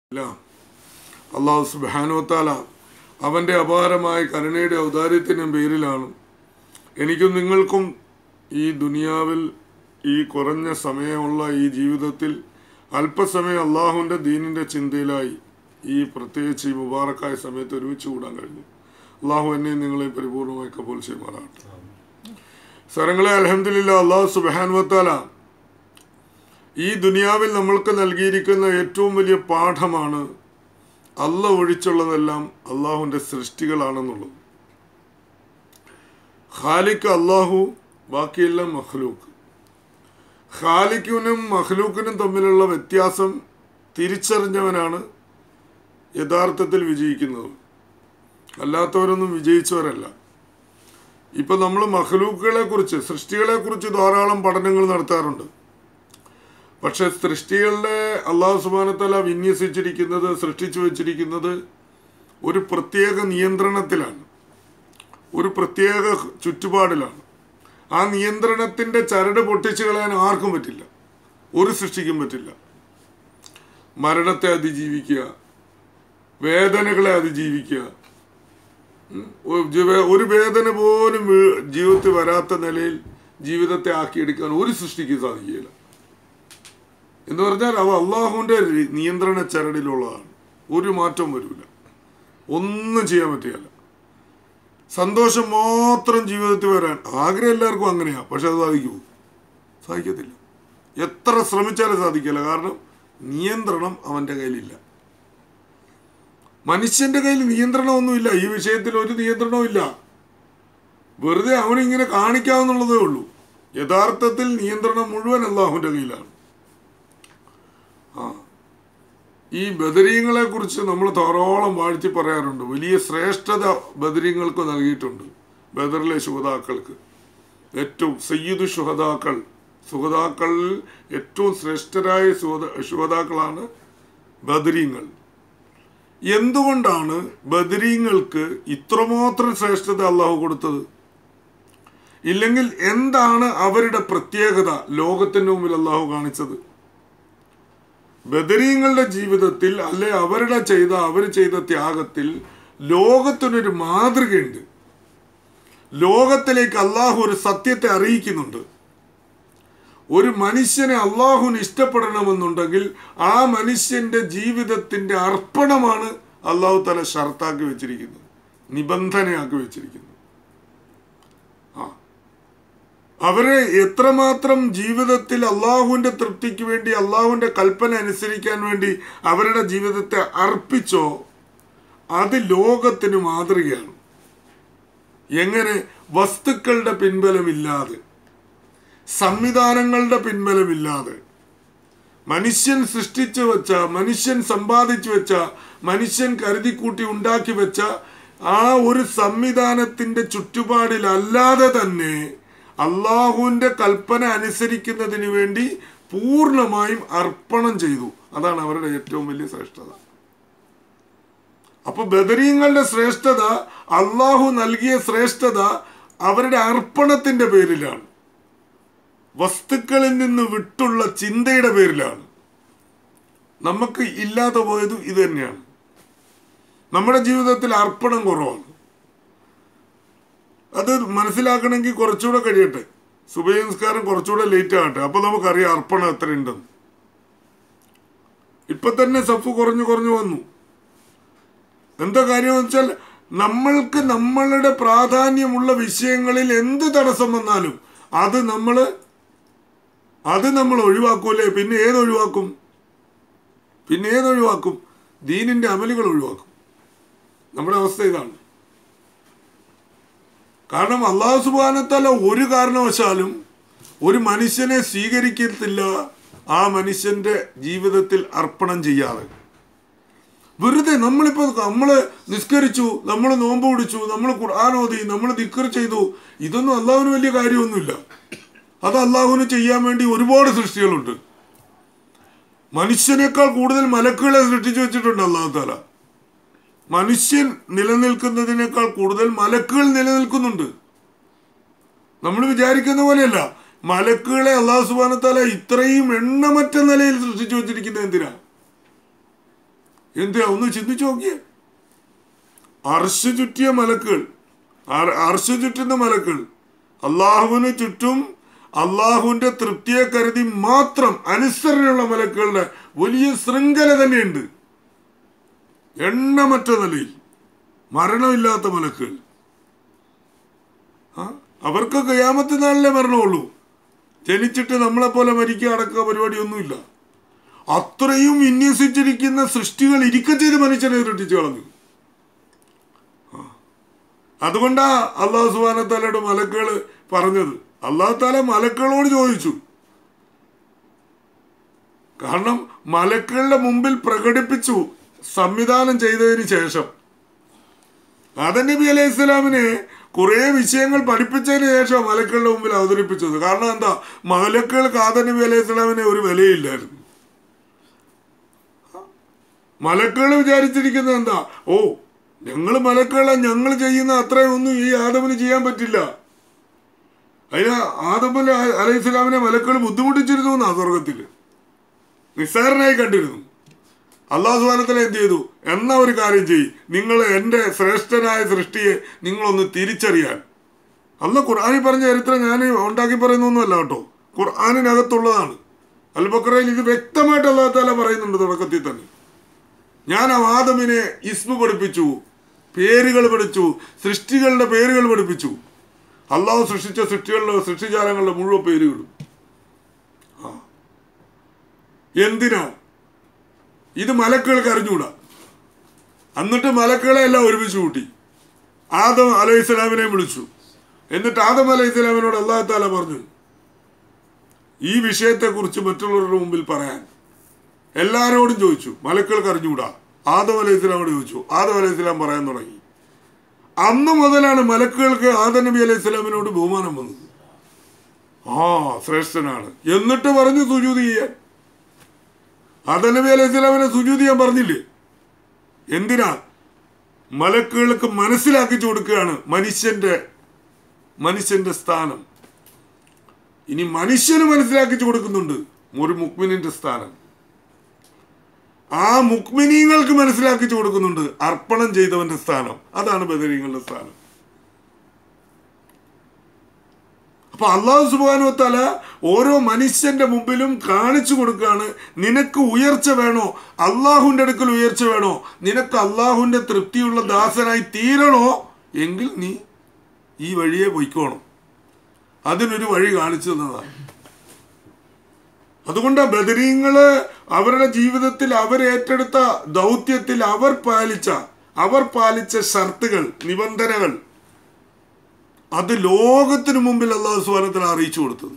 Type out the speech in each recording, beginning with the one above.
ഇല്ല അള്ളാഹു സുബാനുവത്താല അവൻ്റെ അപാരമായ കരുണയുടെ ഔദാര്യത്തിനും പേരിലാണ് എനിക്കും നിങ്ങൾക്കും ഈ ദുനിയാവിൽ ഈ കുറഞ്ഞ സമയമുള്ള ഈ ജീവിതത്തിൽ അല്പസമയം അള്ളാഹുവിൻ്റെ ദീനിൻ്റെ ചിന്തയിലായി ഈ പ്രത്യേകിച്ച് ഈ മുബാറക്കായ സമയത്ത് ഒരുമിച്ച് കൂടാൻ കഴിഞ്ഞു അള്ളാഹു എന്നെ നിങ്ങളെ പരിപൂർണമായി കബൂൽ ചെയ്യുമാറാട്ടെ സ്വരങ്ങളെ അലഹമില്ല അള്ളാഹു സുബാനുവത്താല ഈ ദുനിയാവിൽ നമ്മൾക്ക് നൽകിയിരിക്കുന്ന ഏറ്റവും വലിയ പാഠമാണ് അല്ല ഒഴിച്ചുള്ളതെല്ലാം അള്ളാഹുവിൻ്റെ സൃഷ്ടികളാണെന്നുള്ളത് ഖാലിക്ക് അള്ളാഹു ബാക്കിയെല്ലാം മഖ്ലൂക്ക് ഖാലിക്കിനും മഖ്ലൂക്കിനും തമ്മിലുള്ള വ്യത്യാസം തിരിച്ചറിഞ്ഞവനാണ് യഥാർത്ഥത്തിൽ വിജയിക്കുന്നത് അല്ലാത്തവരൊന്നും വിജയിച്ചവരല്ല ഇപ്പൊ നമ്മൾ മഖ്ലൂക്കുകളെ കുറിച്ച് സൃഷ്ടികളെ കുറിച്ച് ധാരാളം പഠനങ്ങൾ നടത്താറുണ്ട് പക്ഷെ സൃഷ്ടികളുടെ അള്ളാഹു സുബാനത്തല വിന്യസിച്ചിരിക്കുന്നത് സൃഷ്ടിച്ചു വെച്ചിരിക്കുന്നത് ഒരു പ്രത്യേക നിയന്ത്രണത്തിലാണ് ഒരു പ്രത്യേക ചുറ്റുപാടിലാണ് ആ നിയന്ത്രണത്തിന്റെ ചരട് പൊട്ടിച്ചു കളയാൻ ആർക്കും പറ്റില്ല ഒരു സൃഷ്ടിക്കും പറ്റില്ല മരണത്തെ അതിജീവിക്കുക വേദനകളെ അതിജീവിക്കുക ഉം, ഒരു ജീവ- ഒരു വേദന പോലും വീ- ജീവിതത്തിൽ വരാത്ത നിലയിൽ ജീവിതത്തെ ആക്കിയെടുക്കാൻ ഒരു സൃഷ്ടിക്ക് സാധിക്കുകയില്ല എന്ന് പറഞ്ഞാൽ അവ അള്ളാഹുവിൻ്റെ നിയന്ത്രണ ചരടിലുള്ളതാണ് ഒരു മാറ്റവും വരില്ല ഒന്നും ചെയ്യാൻ പറ്റുകയില്ല സന്തോഷം മാത്രം ജീവിതത്തിൽ വരാൻ ആഗ്രഹം എല്ലാവർക്കും അങ്ങനെയാ പക്ഷെ അത് സാധിക്കുമോ സാധിക്കത്തില്ല എത്ര ശ്രമിച്ചാലും സാധിക്കില്ല കാരണം നിയന്ത്രണം അവൻ്റെ കയ്യിലില്ല മനുഷ്യന്റെ കയ്യിൽ നിയന്ത്രണമൊന്നുമില്ല ഈ വിഷയത്തിൽ ഒരു നിയന്ത്രണവും ഇല്ല വെറുതെ അവനിങ്ങനെ കാണിക്കാവുന്നുള്ളതേ ഉള്ളൂ യഥാർത്ഥത്തിൽ നിയന്ത്രണം മുഴുവൻ അള്ളാഹുവിൻ്റെ കയ്യിലാണ് ആ ഈ ബദരീങ്ങളെ കുറിച്ച് നമ്മൾ ധാരാളം വാഴ്ത്തി പറയാറുണ്ട് വലിയ ശ്രേഷ്ഠത ബദരീങ്ങൾക്ക് നൽകിയിട്ടുണ്ട് ബദറിലെ ശുഹതാക്കൾക്ക് ഏറ്റവും സയ്യിദ് ശുഹതാക്കൾ സുഹതാക്കളിൽ ഏറ്റവും ശ്രേഷ്ഠരായ സുഹത ശുഹതാക്കളാണ് ബദരീങ്ങൾ എന്തുകൊണ്ടാണ് ബദരീങ്ങൾക്ക് ഇത്രമാത്രം ശ്രേഷ്ഠത അള്ളാഹു കൊടുത്തത് ഇല്ലെങ്കിൽ എന്താണ് അവരുടെ പ്രത്യേകത ലോകത്തിന്റെ മുമ്പിൽ അള്ളാഹു കാണിച്ചത് ബദരീങ്ങളുടെ ജീവിതത്തിൽ അല്ലെ അവരുടെ ചെയ്ത അവർ ചെയ്ത ത്യാഗത്തിൽ ലോകത്തിനൊരു മാതൃകയുണ്ട് ലോകത്തിലേക്ക് അള്ളാഹു ഒരു സത്യത്തെ അറിയിക്കുന്നുണ്ട് ഒരു മനുഷ്യനെ അള്ളാഹുവിന് ഇഷ്ടപ്പെടണമെന്നുണ്ടെങ്കിൽ ആ മനുഷ്യന്റെ ജീവിതത്തിന്റെ അർപ്പണമാണ് അള്ളാഹു തല ഷർത്താക്കി വെച്ചിരിക്കുന്നത് നിബന്ധനയാക്കി വെച്ചിരിക്കുന്നത് ആ അവരെ എത്രമാത്രം ജീവിതത്തിൽ അള്ളാഹുവിന്റെ തൃപ്തിക്ക് വേണ്ടി അള്ളാഹുവിന്റെ കൽപ്പന അനുസരിക്കാൻ വേണ്ടി അവരുടെ ജീവിതത്തെ അർപ്പിച്ചോ അത് ലോകത്തിന് മാതൃകയാണ് എങ്ങനെ വസ്തുക്കളുടെ പിൻബലമില്ലാതെ സംവിധാനങ്ങളുടെ പിൻബലമില്ലാതെ മനുഷ്യൻ സൃഷ്ടിച്ചു വെച്ച മനുഷ്യൻ സമ്പാദിച്ചു വെച്ച മനുഷ്യൻ കരുതിക്കൂട്ടി ഉണ്ടാക്കി വെച്ച ആ ഒരു സംവിധാനത്തിന്റെ ചുറ്റുപാടിലല്ലാതെ തന്നെ അള്ളാഹുവിന്റെ കൽപ്പന അനുസരിക്കുന്നതിന് വേണ്ടി പൂർണ്ണമായും അർപ്പണം ചെയ്തു അതാണ് അവരുടെ ഏറ്റവും വലിയ ശ്രേഷ്ഠത അപ്പൊ ബദരീങ്ങളുടെ ശ്രേഷ്ഠത അള്ളാഹു നൽകിയ ശ്രേഷ്ഠത അവരുടെ അർപ്പണത്തിന്റെ പേരിലാണ് വസ്തുക്കളിൽ നിന്ന് വിട്ടുള്ള ചിന്തയുടെ പേരിലാണ് നമുക്ക് ഇല്ലാതെ പോയത് ഇത് തന്നെയാണ് നമ്മുടെ ജീവിതത്തിൽ അർപ്പണം കുറവാണ് അത് മനസ്സിലാക്കണമെങ്കിൽ കുറച്ചുകൂടെ കഴിയട്ടെ സുബൈ സംസ്കാരം കുറച്ചുകൂടെ ലേറ്റ് ആകട്ടെ അപ്പൊ നമുക്കറിയാം അർപ്പണം എത്രയുണ്ടെന്ന് ഇപ്പൊ തന്നെ സഫ് കുറഞ്ഞു കുറഞ്ഞു വന്നു എന്താ കാര്യം വെച്ചാൽ നമ്മൾക്ക് നമ്മളുടെ പ്രാധാന്യമുള്ള വിഷയങ്ങളിൽ എന്ത് തടസ്സം വന്നാലും അത് നമ്മൾ അത് നമ്മൾ ഒഴിവാക്കൂലേ പിന്നെ ഏത് ഒഴിവാക്കും പിന്നെ ഏത് ഒഴിവാക്കും ദീനിന്റെ അമലുകൾ ഒഴിവാക്കും നമ്മുടെ അവസ്ഥ ഇതാണ് കാരണം അള്ളാഹു സുബാനത്തല ഒരു കാരണവശാലും ഒരു മനുഷ്യനെ സ്വീകരിക്കത്തില്ല ആ മനുഷ്യന്റെ ജീവിതത്തിൽ അർപ്പണം ചെയ്യാതെ വെറുതെ നമ്മളിപ്പോ നമ്മള് നിസ്കരിച്ചു നമ്മൾ നോമ്പ് പിടിച്ചു നമ്മൾ ഖുർആൻ ഓതി നമ്മൾ ദിക്കർ ചെയ്തു ഇതൊന്നും അള്ളാഹുവിന് വലിയ കാര്യമൊന്നുമില്ല അത് അള്ളാഹുവിന് ചെയ്യാൻ വേണ്ടി ഒരുപാട് സൃഷ്ടികളുണ്ട് മനുഷ്യനേക്കാൾ കൂടുതൽ മലക്കുകളെ സൃഷ്ടിച്ചു വെച്ചിട്ടുണ്ട് അള്ളാഹു താല മനുഷ്യൻ നിലനിൽക്കുന്നതിനേക്കാൾ കൂടുതൽ മലക്കുകൾ നിലനിൽക്കുന്നുണ്ട് നമ്മൾ വിചാരിക്കുന്ന പോലെയല്ല മലക്കുകളെ അള്ളാഹു സുബാനത്താല ഇത്രയും എണ്ണമറ്റ നിലയിൽ സൃഷ്ടിച്ചു വെച്ചിരിക്കുന്നത് എന്തിനാ എന്തിനാ ഒന്ന് ചിന്തിച്ചു നോക്കിയേ അർശ് ചുറ്റിയ മലക്കുകൾ അർ- അർശ് ചുറ്റുന്ന മലക്കുകൾ അള്ളാഹുവിന് ചുറ്റും അള്ളാഹുവിന്റെ തൃപ്തിയെ കരുതി മാത്രം അനുസരണയുള്ള മലക്കുകളുടെ വലിയ ശൃംഖല തന്നെയുണ്ട് എണ്ണമറ്റ നിലയിൽ മരണമില്ലാത്ത മലക്കുകൾ ആ അവർക്ക് കയ്യാമത്തെ നാളിലെ മരണമുള്ളൂ ജനിച്ചിട്ട് നമ്മളെപ്പോലെ മരിക്കുക അടക്കുക പരിപാടിയൊന്നുമില്ല അത്രയും വിന്യസിച്ചിരിക്കുന്ന സൃഷ്ടികൾ ഇരിക്ക ചെയ്ത് മനുഷ്യനെ സൃഷ്ടിച്ചു കളഞ്ഞു ആ. അതുകൊണ്ടാ അള്ളാഹു സുബാനത്താലയുടെ മലക്കുകൾ പറഞ്ഞത് അള്ളാഹു താല മലക്കുകളോട് ചോദിച്ചു കാരണം മലക്കുകളുടെ മുമ്പിൽ പ്രകടിപ്പിച്ചു സംവിധാനം ചെയ്തതിന് ശേഷം ആദം നബി അലൈഹി ഇസ്ലാമിനെ കുറെ വിഷയങ്ങൾ പഠിപ്പിച്ചതിന് ശേഷം മലക്കുകളുടെ മുമ്പിൽ അവതരിപ്പിച്ചത് കാരണം എന്താ മലക്കുകൾക്ക് ആദം നബി അലൈഹി ഇസ്ലാമിനെ ഒരു വിലയില്ലായിരുന്നു മലക്കുകൾ വിചാരിച്ചിരിക്കുന്നത് എന്താ ഓ ഞങ്ങൾ മലക്കുകളെ ഞങ്ങൾ ചെയ്യുന്ന അത്രയും ഒന്നും ഈ ആദമിന് ചെയ്യാൻ പറ്റില്ല അതിന് ആദം അലൈഹി ഇസ്ലാമിനെ മലക്കുകൾ ബുദ്ധിമുട്ടിച്ചിരുന്നു എന്നാ സ്വർഗത്തിൽ നിസ്സാരനായി കണ്ടിരുന്നു അള്ളാഹു സുബാനത്തിൽ എന്ത് ചെയ്തു എന്ന ഒരു കാര്യം ചെയ്യ് നിങ്ങൾ എൻ്റെ ശ്രേഷ്ഠനായ സൃഷ്ടിയെ നിങ്ങളൊന്ന് തിരിച്ചറിയാൻ അല്ല ഖുർആാനിൽ പറഞ്ഞ ചരിത്രം ഞാൻ ഉണ്ടാക്കി പറയുന്നൊന്നുമല്ല കേട്ടോ ഖുർആാനിനകത്തുള്ളതാണ് അൽബക്കറയിൽ ഇത് വ്യക്തമായിട്ട് അള്ളാഹു താല പറയുന്നുണ്ട് തുടക്കത്തിൽ തന്നെ ഞാൻ ആ ആദമിനെ ഇസ്മു പഠിപ്പിച്ചു പേരുകൾ പഠിച്ചു സൃഷ്ടികളുടെ പേരുകൾ പഠിപ്പിച്ചു അള്ളാഹു സൃഷ്ടിച്ച സൃഷ്ടികളുടെ സൃഷ്ടിജാലങ്ങളുടെ മുഴുവൻ പേരുകളും ആ എന്തിനാ ഇത് മലക്കുകൾക്ക് അറിഞ്ഞുകൂടാ എന്നിട്ട് മലക്കുകളെ എല്ലാം ഒരുമിച്ച് കൂട്ടി ആദം അലൈഹി സ്വലാമിനെ വിളിച്ചു എന്നിട്ട് ആദം അലൈഹി സ്വലാമിനോട് അള്ളാഹു താല പറഞ്ഞു ഈ വിഷയത്തെക്കുറിച്ച് മറ്റുള്ളവരുടെ മുമ്പിൽ പറയാൻ എല്ലാവരോടും ചോദിച്ചു മലക്കുകൾക്ക് അറിഞ്ഞുകൂടാ ആദം അലൈഹി സ്വലാമോട് ചോദിച്ചു ആദം അലൈഹി സ്വലാം പറയാൻ തുടങ്ങി അന്ന് മുതലാണ് മലക്കുകൾക്ക് ആദം നബി അലൈഹി സ്വലാമിനോട് ബഹുമാനം വന്നത് ആ ശ്രേഷ്ഠനാണ് എന്നിട്ട് പറഞ്ഞു സുജൂതി ചെയ്യാൻ ആദം നബി അലൈഹി സ്വലാമിനെ സുജൂതി ചെയ്യാൻ പറഞ്ഞില്ലേ എന്തിനാ മലക്കുകൾക്ക് മനസ്സിലാക്കിച്ചു കൊടുക്കുകയാണ് മനുഷ്യന്റെ മനുഷ്യന്റെ സ്ഥാനം ഇനി മനുഷ്യന് മനസ്സിലാക്കിച്ചു കൊടുക്കുന്നുണ്ട് ഒരു മുക്മിനിന്റെ സ്ഥാനം ആ മുക്മിനീങ്ങൾക്ക് മനസ്സിലാക്കിച്ചു കൊടുക്കുന്നുണ്ട് അർപ്പണം ചെയ്തവന്റെ സ്ഥാനം അതാണ് ബദരീങ്ങളുടെ സ്ഥാനം അപ്പൊ അള്ളാഹു സുബാനുവത്താല ഓരോ മനുഷ്യന്റെ മുമ്പിലും കാണിച്ചു കൊടുക്കുകയാണ് നിനക്ക് ഉയർച്ച വേണോ അള്ളാഹുവിന്റെ അടുക്കൽ ഉയർച്ച വേണോ നിനക്ക് അള്ളാഹുവിന്റെ തൃപ്തിയുള്ള ദാസനായി തീരണോ എങ്കിൽ നീ ഈ വഴിയെ പൊയ്ക്കോണം അതിനൊരു വഴി കാണിച്ചു തന്നതാണ് അതുകൊണ്ട് ബദരീങ്ങള് അവരുടെ ജീവിതത്തിൽ അവർ ഏറ്റെടുത്ത ദൗത്യത്തിൽ അവർ പാലിച്ച അവർ പാലിച്ച ഷർത്തുകൾ നിബന്ധനകൾ അത് ലോകത്തിനു മുമ്പിൽ അള്ളാഹു സുബാനത്തിൽ അറിയിച്ചു കൊടുത്തത്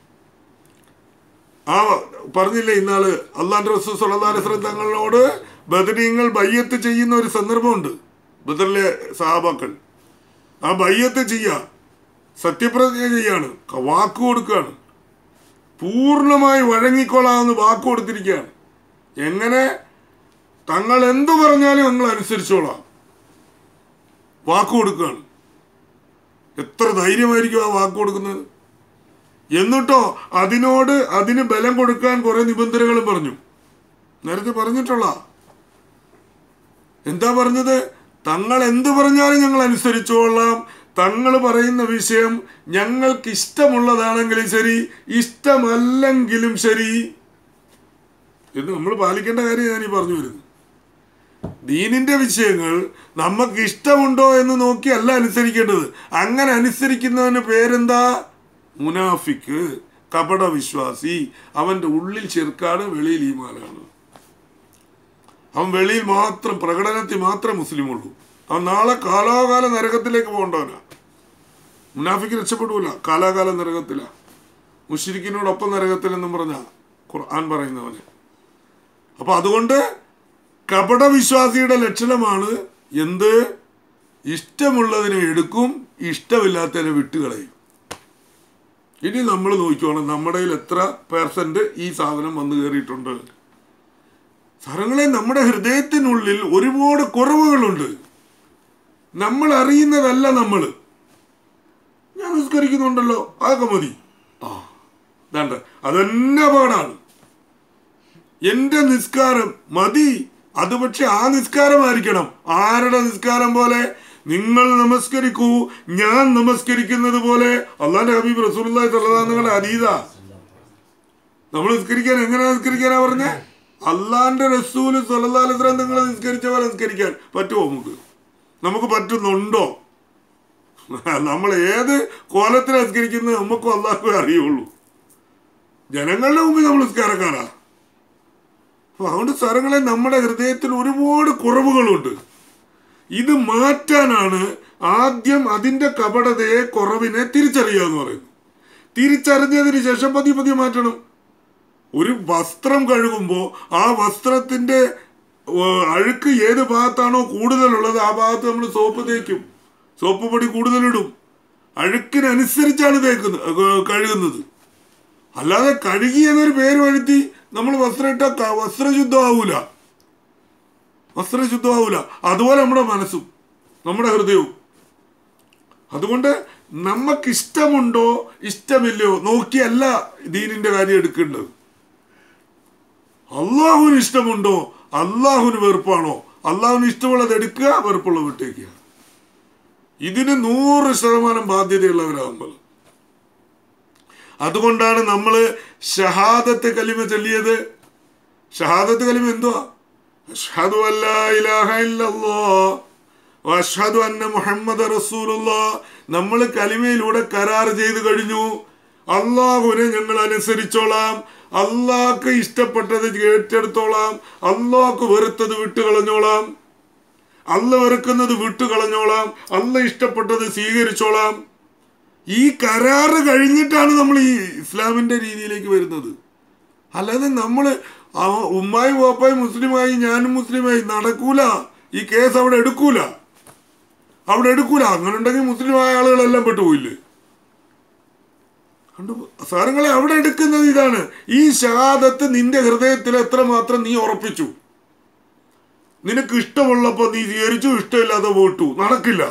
ആ പറഞ്ഞില്ലേ ഇന്നാള് അള്ളാന്റെ റസൂൽ സല്ലല്ലാഹു അലൈഹി വസല്ലം തങ്ങളോട് ബദരീങ്ങൾ ബയ്യത്ത് ചെയ്യുന്ന ഒരു സന്ദർഭമുണ്ട് ബദറിലെ സഹാബാക്കൾ ആ ബയ്യത്ത് ചെയ്യുക സത്യപ്രതിജ്ഞ ചെയ്യാണ് വാക്ക് കൊടുക്കുകയാണ് പൂർണ്ണമായി വഴങ്ങിക്കൊള്ളാമെന്ന് വാക്ക് കൊടുത്തിരിക്കുകയാണ് എങ്ങനെ തങ്ങൾ എന്തു പറഞ്ഞാലും ഞങ്ങൾ അനുസരിച്ചോളാം വാക്ക് കൊടുക്കുകയാണ് എത്ര ധൈര്യമായിരിക്കും ആ വാക്ക് കൊടുക്കുന്നത് എന്നിട്ടോ അതിനോട് അതിന് ബലം കൊടുക്കാൻ കുറെ നിബന്ധനകളും പറഞ്ഞു നേരത്തെ പറഞ്ഞിട്ടുള്ള എന്താ പറഞ്ഞത് തങ്ങൾ എന്തു പറഞ്ഞാലും ഞങ്ങൾ അനുസരിച്ചോളാം തങ്ങൾ പറയുന്ന വിഷയം ഞങ്ങൾക്ക് ഇഷ്ടമുള്ളതാണെങ്കിലും ശരി ഇഷ്ടമല്ലെങ്കിലും ശരി എന്ന് നമ്മൾ പാലിക്കേണ്ട കാര്യം ഞാൻ ഈ പറഞ്ഞു വരുന്നു ദീനിന്റെ വിഷയങ്ങൾ നമുക്ക് ഇഷ്ടമുണ്ടോ എന്ന് നോക്കി അല്ല അനുസരിക്കേണ്ടത് അങ്ങനെ അനുസരിക്കുന്നവന് പേരെന്താ മുനാഫിക്ക് കപട വിശ്വാസി അവന്റെ ഉള്ളിൽ ചെറുക്കാണ് വെളിയിൽ ഈമാനാണ് അവൻ വെളിയിൽ മാത്രം പ്രകടനത്തിൽ മാത്രമേ മുസ്ലിമുള്ളൂ അവൻ നാളെ കാലാകാല നരകത്തിലേക്ക് പോകേണ്ടവനാ മുനാഫിക്ക് രക്ഷപ്പെടൂല കാലാകാല നരകത്തില മുഷിരിക്കിനോടൊപ്പം നരകത്തിലെന്നും പറഞ്ഞ ഖുർആൻ പറയുന്നവന് അപ്പൊ അതുകൊണ്ട് കപട വിശ്വാസിയുടെ ലക്ഷണമാണ് എന്ത് ഇഷ്ടമുള്ളതിനെ എടുക്കും ഇഷ്ടമില്ലാത്തതിനെ വിട്ടുകളയും ഇനി നമ്മൾ നോക്കിക്കോണം നമ്മുടെ കയ്യിൽ എത്ര പേഴ്സന്റ് ഈ സാധനം വന്നു കയറിയിട്ടുണ്ട് സാധനങ്ങളെ നമ്മുടെ ഹൃദയത്തിനുള്ളിൽ ഒരുപാട് കുറവുകളുണ്ട് നമ്മൾ അറിയുന്നതല്ല നമ്മൾ ഞാൻ നിസ്കരിക്കുന്നുണ്ടല്ലോ അതൊക്കെ മതി ആ വേണ്ട അതെന്നെ അപകടമാണ് എന്റെ നിസ്കാരം മതി അത് പക്ഷെ ആ നിസ്കാരമായിരിക്കണം ആരുടെ നിസ്കാരം പോലെ നിങ്ങൾ നമസ്കരിക്കൂ ഞാൻ നമസ്കരിക്കുന്നത് പോലെ അള്ളാന്റെ ഹബീബ് റസൂലുള്ളാഹി സ്വല്ലല്ലാഹു നിങ്ങളുടെ അതീത നമ്മൾ നിസ്കരിക്കാൻ എങ്ങനെ നിസ്കരിക്കാനാ പറഞ്ഞേ അള്ളാന്റെ റസൂല് സ്വല്ലല്ലാഹു അലൈഹി വസല്ലം നിങ്ങൾ നിസ്കരിച്ച പോലെ നിസ്കരിക്കാൻ പറ്റുമോ നമുക്ക് നമുക്ക് പറ്റുന്നുണ്ടോ നമ്മൾ ഏത് കോലത്തിൽ നിസ്കരിക്കുന്നത് നമുക്കും അള്ളാഹു അറിയുള്ളൂ ജനങ്ങളുടെ മുമ്പിൽ നമ്മൾ നിസ്കാരക്കാരാ അപ്പൊ അതുകൊണ്ട് സ്ഥലങ്ങളെ നമ്മുടെ ഹൃദയത്തിൽ ഒരുപാട് കുറവുകളുണ്ട് ഇത് മാറ്റാനാണ് ആദ്യം അതിന്റെ കപടതയെ കുറവിനെ തിരിച്ചറിയുക എന്ന് പറയുന്നത് തിരിച്ചറിഞ്ഞതിന് ശേഷം പതിയെ പതിയെ മാറ്റണം ഒരു വസ്ത്രം കഴുകുമ്പോൾ ആ വസ്ത്രത്തിന്റെ ഏഹ്, അഴുക്ക് ഏത് ഭാഗത്താണോ കൂടുതലുള്ളത് ആ ഭാഗത്ത് നമ്മൾ സോപ്പ് തേക്കും സോപ്പ് പൊടി കൂടുതലിടും അഴുക്കിനനുസരിച്ചാണ് തേക്കുന്നത് ഏഹ്, കഴുകുന്നത് അല്ലാതെ കഴുകി എന്നൊരു പേര് വരുത്തി നമ്മൾ വസ്ത്രം ഇട്ട വസ്ത്രശുദ്ധമാവൂല വസ്ത്രശുദ്ധമാവൂല അതുപോലെ നമ്മുടെ മനസ്സും നമ്മുടെ ഹൃദയവും അതുകൊണ്ട് നമുക്കിഷ്ടമുണ്ടോ ഇഷ്ടമില്ലയോ നോക്കിയല്ല ദീനിന്റെ കാര്യം എടുക്കേണ്ടത് അള്ളാഹുവിന് ഇഷ്ടമുണ്ടോ അള്ളാഹുവിന് വെറുപ്പാണോ അള്ളാഹുവിന് ഇഷ്ടമുള്ളത് എടുക്കുക വെറുപ്പുള്ളത് വിട്ടേക്കുക ഇതിന് നൂറ് ശതമാനം ബാധ്യതയുള്ളവരാകുമ്പോൾ അതുകൊണ്ടാണ് നമ്മൾ ഷഹാദത്ത് കലിമ ചൊല്ലിയത് ഷഹാദത്ത് കലിമ എന്തുവാ അഷ്ഹദു അല്ലാ ഇലാഹ ഇല്ലല്ലാഹ് വഅഷ്ഹദു അന്ന മുഹമ്മദ് റസൂലുള്ള നമ്മൾ കലിമയിലൂടെ കരാർ ചെയ്തു കഴിഞ്ഞു അള്ളാഹുവിനെ ഞങ്ങൾ അനുസരിച്ചോളാം അള്ളാഹ്ക്ക് ഇഷ്ടപ്പെട്ടത് ഏറ്റെടുത്തോളാം അള്ളാഹ്ക്ക് വെറുത്തത് വിട്ടുകളഞ്ഞോളാം അല്ല വെറുക്കുന്നത് വിട്ടുകളഞ്ഞോളാം അല്ല ഇഷ്ടപ്പെട്ടത് സ്വീകരിച്ചോളാം ഈ കരാറ് കഴിഞ്ഞിട്ടാണ് നമ്മൾ ഈ ഇസ്ലാമിന്റെ രീതിയിലേക്ക് വരുന്നത് അല്ലാതെ നമ്മൾ ഉമ്മായും വാപ്പായും മുസ്ലിമായി ഞാനും മുസ്ലിമായി നടക്കൂല ഈ കേസ് അവിടെ എടുക്കൂല അവിടെ എടുക്കൂല അങ്ങനെ ഉണ്ടെങ്കിൽ മുസ്ലിമായ ആളുകളെല്ലാം പെട്ടുപോയില്ലേ കണ്ടു സാരങ്ങളെ അവിടെ എടുക്കുന്നത് ഇതാണ് ഈ ഷഹാദത്ത് നിന്റെ ഹൃദയത്തിൽ എത്രമാത്രം നീ ഉറപ്പിച്ചു നിനക്ക് ഇഷ്ടമുള്ളപ്പോൾ നീ സ്വീകരിച്ചു ഇഷ്ടമില്ലാതെ വിട്ടു നടക്കില്ല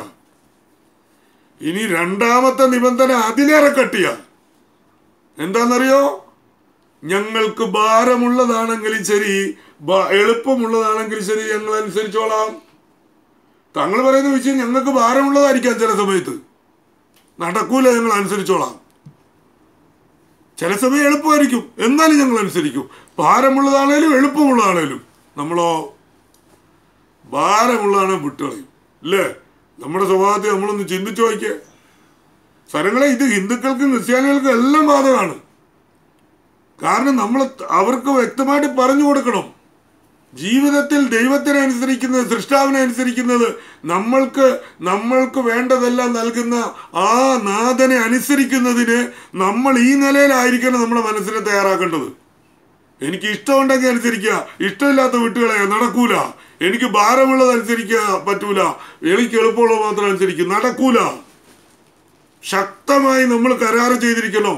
ഇനി രണ്ടാമത്തെ നിബന്ധന അതിലേറെ കട്ടിയ എന്താണെന്നറിയോ ഞങ്ങൾക്ക് ഭാരമുള്ളതാണെങ്കിലും ശരി ബ- എളുപ്പമുള്ളതാണെങ്കിലും ശരി ഞങ്ങൾ അനുസരിച്ചോളാം താങ്കൾ പറയുന്ന വിഷയം ഞങ്ങൾക്ക് ഭാരമുള്ളതായിരിക്കാം ചില സമയത്ത് നടക്കൂല ഞങ്ങൾ അനുസരിച്ചോളാം ചില സമയം എളുപ്പമായിരിക്കും എന്നാലും ഞങ്ങൾ അനുസരിക്കും ഭാരമുള്ളതാണേലും എളുപ്പമുള്ളതാണേലും നമ്മളോ ഭാരമുള്ളതാണ് വിട്ടുകളയും അല്ലേ നമ്മുടെ സ്വഭാവത്തെ നമ്മളൊന്ന് ചിന്തിച്ചു നോക്കിയേ സ്ഥലങ്ങളെ ഇത് ഹിന്ദുക്കൾക്കും ക്രിസ്ത്യാനികൾക്കും എല്ലാം ബാധകമാണ് കാരണം നമ്മൾ അവർക്ക് വ്യക്തമായിട്ട് പറഞ്ഞു കൊടുക്കണം ജീവിതത്തിൽ ദൈവത്തിനെ അനുസരിക്കുന്നത് സൃഷ്ടാവിനെ അനുസരിക്കുന്നത് നമ്മൾക്ക് നമ്മൾക്ക് വേണ്ടതെല്ലാം നൽകുന്ന ആ നാഥനെ അനുസരിക്കുന്നതിന് നമ്മൾ ഈ നിലയിലായിരിക്കണം നമ്മുടെ മനസ്സിനെ തയ്യാറാക്കേണ്ടത് എനിക്ക് ഇഷ്ടമുണ്ടെങ്കിൽ അനുസരിക്കുക ഇഷ്ടമില്ലാത്ത വിട്ടുകളെ നടക്കൂല എനിക്ക് ഭാരമുള്ളത് അനുസരിക്കുക പറ്റൂല എനിക്ക് എളുപ്പമുള്ളത് മാത്രം അനുസരിക്കും നടക്കൂല ശക്തമായി നമ്മൾ കരാറ് ചെയ്തിരിക്കണം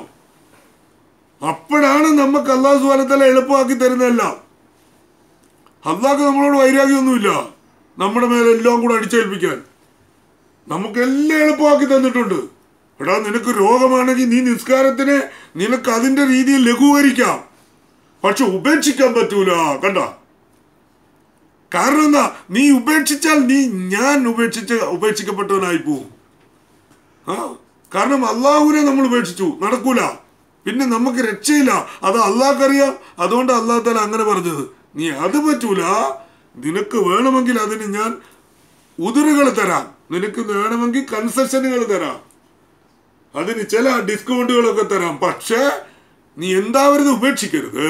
അപ്പോഴാണ് നമുക്ക് അള്ളാഹു സുബാനത്തല എളുപ്പമാക്കി തരുന്നതെല്ലാം അള്ളാഹ് നമ്മളോട് വൈരാഗ്യമൊന്നുമില്ല നമ്മുടെ മേലെ എല്ലാം കൂടെ അടിച്ചേൽപ്പിക്കാൻ നമുക്കെല്ലാം എളുപ്പമാക്കി തന്നിട്ടുണ്ട് എടാ നിനക്ക് രോഗമാണെങ്കിൽ നീ നിസ്കാരത്തിന് നിനക്ക് അതിന്റെ രീതിയിൽ ലഘൂകരിക്കാം പക്ഷെ ഉപേക്ഷിക്കാൻ പറ്റൂല കണ്ട കാരണം എന്താ നീ ഉപേക്ഷിച്ചാൽ നീ ഞാൻ ഉപേക്ഷിച്ച് ഉപേക്ഷിക്കപ്പെട്ടവനായി പോവും ആ കാരണം അള്ളാഹുവിനെ നമ്മൾ ഉപേക്ഷിച്ചു നടക്കൂല പിന്നെ നമുക്ക് രക്ഷയില്ല അത് അള്ളാഹ്ക്കറിയാം അതുകൊണ്ട് അള്ളാഹ് താല അങ്ങനെ പറഞ്ഞത് നീ അത് പറ്റൂല നിനക്ക് വേണമെങ്കിൽ അതിന് ഞാൻ ഉതിറുകൾ തരാം നിനക്ക് വേണമെങ്കിൽ കൺസെഷനുകൾ തരാം അതിന് ചില ഡിസ്കൗണ്ടുകളൊക്കെ തരാം പക്ഷേ നീ എന്താവരുത് ഉപേക്ഷിക്കരുത്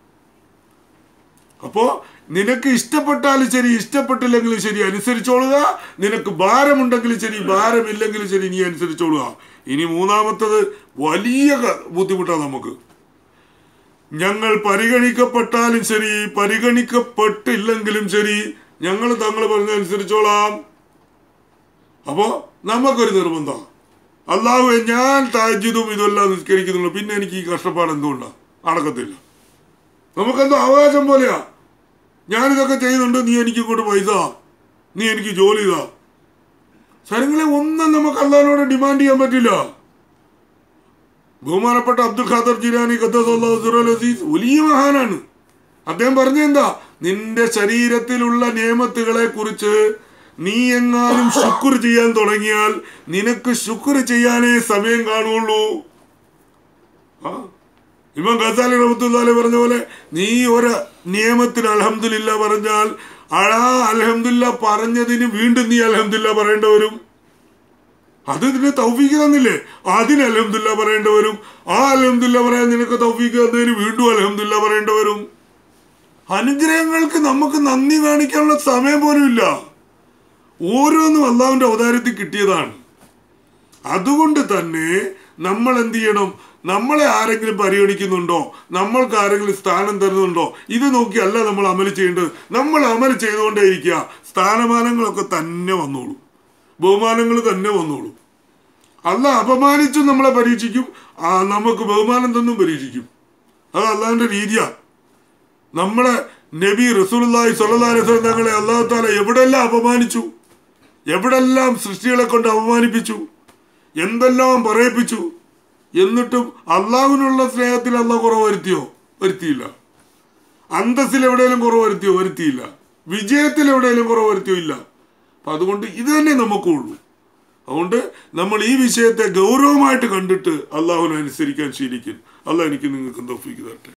അപ്പോ നിനക്ക് ഇഷ്ടപ്പെട്ടാലും ശരി ഇഷ്ടപ്പെട്ടില്ലെങ്കിലും ശരി അനുസരിച്ചോളുക നിനക്ക് ഭാരമുണ്ടെങ്കിലും ശരി ഭാരമില്ലെങ്കിലും ശരി നീ അനുസരിച്ചോളുക ഇനി മൂന്നാമത്തത് വലിയ ക- ബുദ്ധിമുട്ടാണ് നമുക്ക് ഞങ്ങൾ പരിഗണിക്കപ്പെട്ടാലും ശരി പരിഗണിക്കപ്പെട്ടില്ലെങ്കിലും ശരി ഞങ്ങൾ തങ്ങൾ പറഞ്ഞ അനുസരിച്ചോളാം അപ്പോ നമുക്കൊരു നിർബന്ധം അള്ളാഹുവെ ഞാൻ താജ്യതും ഇതെല്ലാം നിസ്കരിക്കുന്നുള്ളൂ പിന്നെ എനിക്ക് ഈ കഷ്ടപ്പാട് എന്തുകൊണ്ടാ നടക്കത്തില്ല നമുക്കെന്തോ അവകാശം പോലെയാ ഞാനിതൊക്കെ ചെയ്യുന്നുണ്ട് നീ എനിക്ക് ഇങ്ങോട്ട് പൈസ നീ എനിക്ക് ജോലി ഇതാ സ്ഥലങ്ങളെ ഒന്നും നമുക്ക് അള്ളാഹിനോട് ഡിമാൻഡ് ചെയ്യാൻ പറ്റില്ല ബഹുമാനപ്പെട്ട അബ്ദുൽ ഖാദർ ജിലാനി ഖദ്ദസ് അല്ലാഹു സിറൽ അസീസ് വലിയ മഹാനാണ് അദ്ദേഹം പറഞ്ഞെന്താ നിന്റെ ശരീരത്തിലുള്ള നിയമത്തുകളെ കുറിച്ച് നീ എങ്ങാനും ശുക്ർ ചെയ്യാൻ തുടങ്ങിയാൽ നിനക്ക് ശുക്ർ ചെയ്യാനേ സമയം കാണുള്ളൂ ആ ഇമാം ഖസാലി റഹ്മത്തുള്ളാഹി പറഞ്ഞ പോലെ നീ ഒരു നിയമത്തിന് അൽഹംദുലില്ല പറഞ്ഞാൽ ആ അൽഹംദുലില്ല പറഞ്ഞതിന് വീണ്ടും നീ അൽഹംദുലില്ല പറയേണ്ടി വരും അത് ഇതിന് തൗഫീക്ക് തന്നില്ലേ അതിന് അൽഹംദുലില്ല പറയേണ്ടി വരും ആ അൽഹംദുലില്ല പറയാൻ നിനക്ക് തൗഫീക്ക് തന്നതിന് വീണ്ടും അൽഹംദുലില്ല പറയേണ്ടി വരും അനുഗ്രഹങ്ങൾക്ക് നമുക്ക് നന്ദി കാണിക്കാനുള്ള സമയം പോലും ഇല്ല ഓരോന്നും അള്ളാഹുവിന്റെ അവതാരത്തിൽ കിട്ടിയതാണ് അതുകൊണ്ട് തന്നെ നമ്മൾ എന്ത് ചെയ്യണം നമ്മളെ ആരെങ്കിലും പരിഗണിക്കുന്നുണ്ടോ നമ്മൾക്ക് ആരെങ്കിലും സ്ഥാനം തരുന്നുണ്ടോ ഇത് നോക്കിയല്ല നമ്മൾ അമല് ചെയ്യേണ്ടത് നമ്മൾ അമല് ചെയ്തുകൊണ്ടേയിരിക്കുക സ്ഥാനമാനങ്ങളൊക്കെ തന്നെ വന്നോളൂ ബഹുമാനങ്ങൾ തന്നെ വന്നോളൂ അല്ല അപമാനിച്ചും നമ്മളെ പരീക്ഷിക്കും ആ നമുക്ക് ബഹുമാനം തന്നും പരീക്ഷിക്കും അത് അള്ളാഹിന്റെ രീതിയാണ് നമ്മളെ നബി റസൂലുള്ളാഹി സ്വല്ലല്ലാഹി അലൈഹി വസല്ലം തങ്ങളെ അല്ലാഹു താല എവിടെല്ലാം അപമാനിച്ചു എവിടെല്ലാം സൃഷ്ടികളെ കൊണ്ട് അപമാനിപ്പിച്ചു എന്തെല്ലാം പറയിപ്പിച്ചു എന്നിട്ടും അള്ളാഹുവിനുള്ള സ്നേഹത്തിൽ അള്ളാഹ് കുറവ് വരുത്തിയോ വരുത്തിയില്ല അന്തസ്സിൽ എവിടെയെങ്കിലും കുറവ് വരുത്തിയോ വരുത്തിയില്ല വിജയത്തിൽ എവിടെയെങ്കിലും കുറവ് വരുത്തിയോ ഇല്ല അപ്പൊ അതുകൊണ്ട് ഇത് തന്നെ നമുക്കുള്ളൂ അതുകൊണ്ട് നമ്മൾ ഈ വിഷയത്തെ ഗൗരവമായിട്ട് കണ്ടിട്ട് അള്ളാഹുവിനെ അനുസരിക്കാൻ ശീലിക്കും അള്ളാഹ് എനിക്ക് നിങ്ങൾക്ക് തൗഫീക്ക് തരട്ടെ